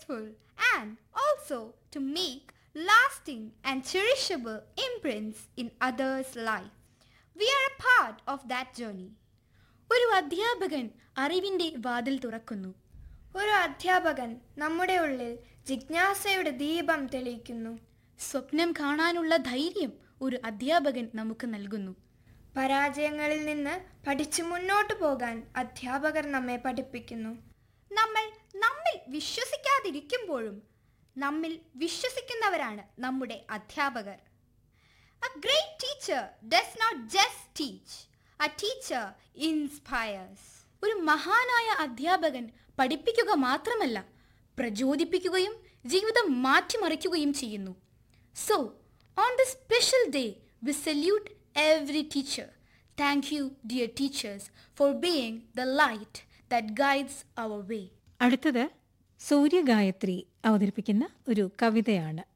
faithful and also to make lasting and cherishable imprints in others' life. We are a part of that journey. ഒരു അധ്യാപകൻ അറിവിന്റെ വാതിൽ തുറക്കുന്നു ഒരു അധ്യാപകൻ നമ്മുടെ ഉള്ളിൽ ജിജ്ഞാസയുടെ ദീപം തെളിയിക്കുന്നു സ്വപ്നം കാണാനുള്ള ധൈര്യം ഒരു അധ്യാപകൻ നമുക്ക് നൽകുന്നു പരാജയങ്ങളിൽ നിന്ന് പഠിച്ചു മുന്നോട്ടു പോകാൻ അധ്യാപകർ നമ്മെ പഠിപ്പിക്കുന്നു നമ്മൾ നമ്മിൽ വിശ്വസിക്കാതിരിക്കുമ്പോഴും നമ്മിൽ വിശ്വസിക്കുന്നവരാണ് നമ്മുടെ അധ്യാപകർ a great teacher does not just teach a teacher inspires ഒരു മഹാനായ അധ്യാപകൻ പഠിപ്പിക്കുക മാത്രമല്ല പ്രചോദിപ്പിക്കുകയും ജീവിതം മാറ്റിമറിക്കുകയും ചെയ്യുന്നു so on the special day we salute every teacher thank you dear teachers for being the light that guides our way അടുത്തത് സൂര്യഗായത്രി അവതരിപ്പിക്കുന്ന ഒരു കവിതയാണ്